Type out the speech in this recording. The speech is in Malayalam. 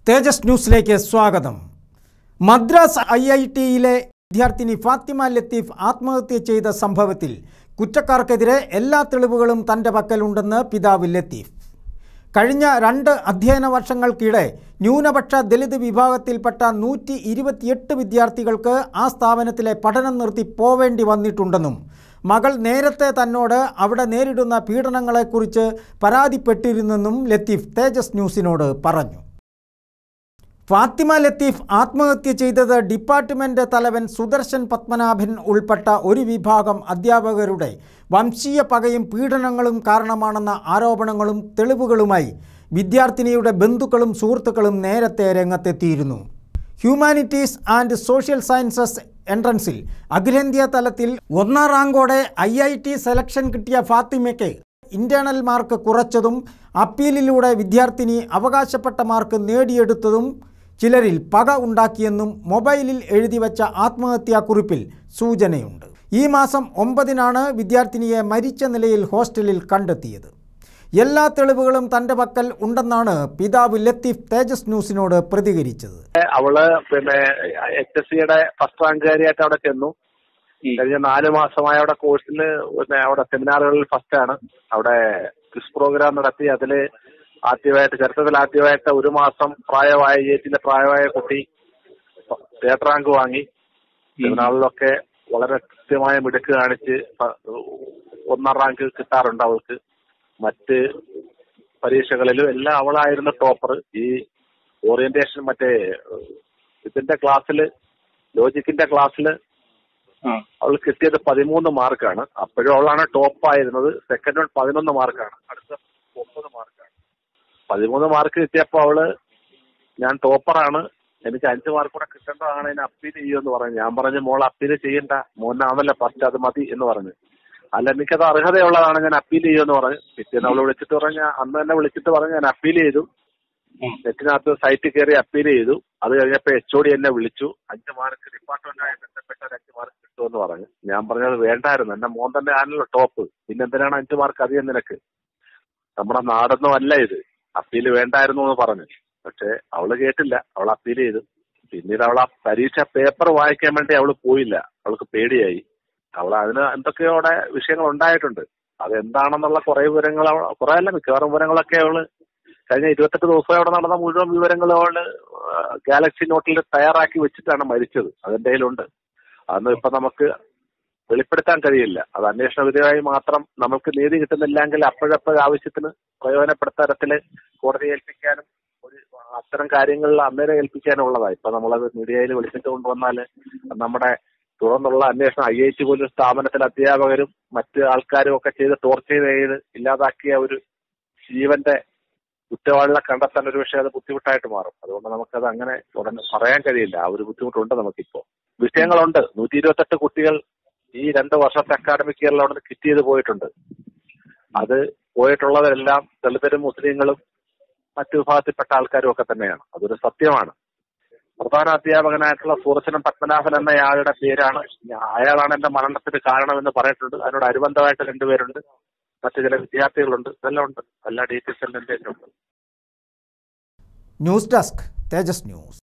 തേജസ് ന്യൂസിലേക്ക് സ്വാഗതം മദ്രാസ് ഐ ഐ ടിയിലെ വിദ്യാർത്ഥിനി ഫാത്തിമ ലത്തീഫ് ആത്മഹത്യ ചെയ്ത സംഭവത്തിൽ കുറ്റക്കാർക്കെതിരെ എല്ലാ തെളിവുകളും തൻ്റെ പക്കലുണ്ടെന്ന് പിതാവ് ലത്തീഫ് കഴിഞ്ഞ രണ്ട് അധ്യയന വർഷങ്ങൾക്കിടെ ന്യൂനപക്ഷ ദലിത് വിഭാഗത്തിൽപ്പെട്ട നൂറ്റി ഇരുപത്തിയെട്ട് വിദ്യാർത്ഥികൾക്ക് ആ സ്ഥാപനത്തിലെ പഠനം നിർത്തി പോവേണ്ടി വന്നിട്ടുണ്ടെന്നും മകൾ നേരത്തെ തന്നോട് അവിടെ നേരിടുന്ന പീഡനങ്ങളെക്കുറിച്ച് പരാതിപ്പെട്ടിരുന്നെന്നും ലത്തീഫ് തേജസ് ന്യൂസിനോട് പറഞ്ഞു ഫാത്തിമ ലത്തീഫ് ആത്മഹത്യ ചെയ്തത് ഡിപ്പാർട്ട്മെന്റ് തലവൻ സുദർശൻ പത്മനാഭൻ ഉൾപ്പെട്ട ഒരു വിഭാഗം അധ്യാപകരുടെ വംശീയ പകയും പീഡനങ്ങളും കാരണമാണെന്ന ആരോപണങ്ങളും തെളിവുകളുമായി വിദ്യാർത്ഥിനിയുടെ ബന്ധുക്കളും സുഹൃത്തുക്കളും നേരത്തെ രംഗത്തെത്തിയിരുന്നു ഹ്യൂമാനിറ്റീസ് ആൻഡ് സോഷ്യൽ സയൻസസ് എൻട്രൻസിൽ അഖിലേന്ത്യാ തലത്തിൽ ഒന്നാം റാങ്കോടെ ഐ ഐ ടി സെലക്ഷൻ കിട്ടിയ ഫാത്തിമയ്ക്ക് ഇന്റേണൽ മാർക്ക് കുറച്ചതും അപ്പീലിലൂടെ വിദ്യാർത്ഥിനി അവകാശപ്പെട്ട മാർക്ക് നേടിയെടുത്തതും ചിലരിൽ പക ഉണ്ടാക്കിയെന്നും മൊബൈലിൽ എഴുതി വച്ച ആത്മഹത്യാക്കുറിപ്പിൽ സൂചനയുണ്ട് ഈ മാസം ഒമ്പതിനാണ് വിദ്യാർത്ഥിനിയെ മരിച്ച നിലയിൽ ഹോസ്റ്റലിൽ കണ്ടെത്തിയത് എല്ലാ തെളിവുകളും തൻ്റെ പക്കൽ ഉണ്ടെന്നാണ് പിതാവ് ലത്തീഫ് തേജസ് ന്യൂസിനോട് പ്രതികരിച്ചത് അവള് പിന്നെ എച്ച് എസ് സിയുടെ ഫസ്റ്റ് റാങ്കുകാരിയായിട്ട് അവിടെ ചെന്നു കഴിഞ്ഞ നാല് മാസമായ അവിടെ കോഴ്സിൽ പിന്നെ അവിടെ സെമിനാറുകളിൽ ഫസ്റ്റ് ആണ് അവിടെ ക്വിസ് പ്രോഗ്രാം നടത്തി അതില് ആദ്യമായിട്ട് ചരിത്രത്തിൽ ആദ്യമായിട്ട് ഒരു മാസം പ്രായമായ ഏറ്റിന്റെ പ്രായമായ കുട്ടി തേർഡ് റാങ്ക് വാങ്ങി സെമിനാറിലൊക്കെ വളരെ കൃത്യമായ മിടുക്ക് കാണിച്ച് പ- ഒന്നാം റാങ്ക് കിട്ടാറുണ്ട് അവൾക്ക് മറ്റ് പരീക്ഷകളിലും എല്ലാം അവളായിരുന്നു ടോപ്പർ ഈ ഓറിയന്റേഷൻ മറ്റേ ഇതിന്റെ ക്ലാസ്സിൽ ലോജിക്കിന്റെ ക്ലാസ്സിൽ അവൾ കിട്ടിയത് പതിമൂന്ന് മാർക്കാണ് അപ്പോഴും അവളാണ് ടോപ്പ് ആയിരുന്നത് സെക്കൻഡ് വൺ പതിനൊന്ന് മാർക്കാണ് അടുത്ത ഒമ്പത് മാർക്കാണ് പതിമൂന്ന് മാർക്ക് കിട്ടിയപ്പോൾ അവള് ഞാൻ ടോപ്പറാണ് എനിക്ക് അഞ്ച് മാർക്ക് കൂടെ കിട്ടേണ്ടതാണ് അതിന് അപ്പീൽ ചെയ്യുമെന്ന് പറഞ്ഞു ഞാൻ പറഞ്ഞു മോൾ അപ്പീൽ ചെയ്യണ്ട മോനാണല്ലോ ഫസ്റ്റ് അത് മതി എന്ന് പറഞ്ഞു അല്ല എനിക്കത് അർഹതയുള്ളതാണ് ഞാൻ അപ്പീൽ ചെയ്യുമെന്ന് പറഞ്ഞു പിറ്റേന്ന് അവള് വിളിച്ചിട്ട് പറഞ്ഞ അന്ന് തന്നെ വിളിച്ചിട്ട് പറഞ്ഞു ഞാൻ അപ്പീൽ ചെയ്തു നെറ്റിനകത്ത് സൈറ്റിൽ കയറി അപ്പീൽ ചെയ്തു അത് കഴിഞ്ഞപ്പോ എച്ച് ഒ ഡി എന്നെ വിളിച്ചു അഞ്ച് മാർക്ക് ഡിപ്പാർട്ട്മെന്റുമായി ബന്ധപ്പെട്ട ഒരു അഞ്ച് മാർക്ക് കിട്ടുമെന്ന് പറഞ്ഞു ഞാൻ പറഞ്ഞത് വേണ്ടായിരുന്നു എന്റെ മോൻ തന്നെ ആണല്ലോ ടോപ്പ് പിന്നെ എന്തിനാണ് അഞ്ച് മാർക്ക് അധികം നിനക്ക് നമ്മുടെ നാടൊന്നും അല്ല ഇത് അപ്പീൽ വേണ്ടായിരുന്നു എന്ന് പറഞ്ഞു പക്ഷെ അവള് കേട്ടില്ല അവൾ അപ്പീൽ ചെയ്തു പിന്നീട് അവൾ ആ പരീക്ഷ പേപ്പർ വായിക്കാൻ വേണ്ടി അവള് പോയില്ല അവൾക്ക് പേടിയായി അവൾ അതിന് എന്തൊക്കെയോ അവിടെ വിഷയങ്ങൾ ഉണ്ടായിട്ടുണ്ട് അതെന്താണെന്നുള്ള കുറെ വിവരങ്ങൾ അവൾ കുറെ അല്ല മിക്കവാറും വിവരങ്ങളൊക്കെ അവള് കഴിഞ്ഞ ഇരുപത്തെട്ട് ദിവസം അവിടെ നടന്ന മുഴുവൻ വിവരങ്ങളും അവള് ഗാലക്സി നോട്ടിൽ തയ്യാറാക്കി വെച്ചിട്ടാണ് മരിച്ചത് അതിന്റെ കയ്യിലുണ്ട് അതൊന്നും ഇപ്പൊ നമുക്ക് വെളിപ്പെടുത്താൻ കഴിയില്ല അത് അന്വേഷണ വിധേയമായി മാത്രം നമുക്ക് നീതി കിട്ടുന്നില്ലെങ്കിൽ അപ്പോഴപ്പോഴും ആവശ്യത്തിന് പ്രയോജനപ്പെടുത്ത തരത്തില് കോടതിയെ ഏൽപ്പിക്കാനും ഒരു അത്തരം കാര്യങ്ങളിൽ അന്നേരം ഏൽപ്പിക്കാനുള്ളതാണ് ഇപ്പൊ നമ്മളത് മീഡിയയിൽ വിളിച്ചിട്ട് കൊണ്ടുവന്നാല് നമ്മുടെ തുടർന്നുള്ള അന്വേഷണം ഐ ഐ ടി പോലും സ്ഥാപനത്തിലെ അധ്യാപകരും മറ്റ് ആൾക്കാരും ഒക്കെ ചെയ്ത് ടോർച്ചർ ചെയ്ത് ഇല്ലാതാക്കിയ ഒരു ജീവന്റെ കുറ്റവാളികളെ കണ്ടെത്താൻ ഒരു പക്ഷേ അത് ബുദ്ധിമുട്ടായിട്ട് മാറും അതുകൊണ്ട് നമുക്കത് അങ്ങനെ ഉടനെ പറയാൻ കഴിയില്ല ആ ഒരു ബുദ്ധിമുട്ടുണ്ട് നമുക്കിപ്പോ വിഷയങ്ങളുണ്ട് നൂറ്റി ഇരുപത്തെട്ട് കുട്ടികൾ ഈ രണ്ട് വർഷത്തെ അക്കാഡമിക് ഇയറിൽ അവിടെ നിന്ന് കിറ്റ് ചെയ്ത് പോയിട്ടുണ്ട് അത് പോയിട്ടുള്ളവരെല്ലാം ദളിതരും മുസ്ലിങ്ങളും മറ്റു വിഭാഗത്തിൽപ്പെട്ട ആൾക്കാരും ഒക്കെ തന്നെയാണ് അതൊരു സത്യമാണ് പ്രധാന അധ്യാപകനായിട്ടുള്ള സൂറച്ചനം പത്മനാഭൻ എന്നയാളുടെ പേരാണ് ഞാ- അയാളാണ് എന്റെ മരണത്തിന് കാരണമെന്ന് പറഞ്ഞിട്ടുണ്ട് അതിനോട് അനുബന്ധമായിട്ട് രണ്ടുപേരുണ്ട് മറ്റു ചില വിദ്യാർത്ഥികളുണ്ട് ഇതെല്ലാം ഉണ്ട് എല്ലാ ഡീറ്റെയിൽസ് എല്ലാം എന്റെ കയ്യിലുണ്ട് ന്യൂസ് ഡെസ്ക് തേജസ് ന്യൂസ്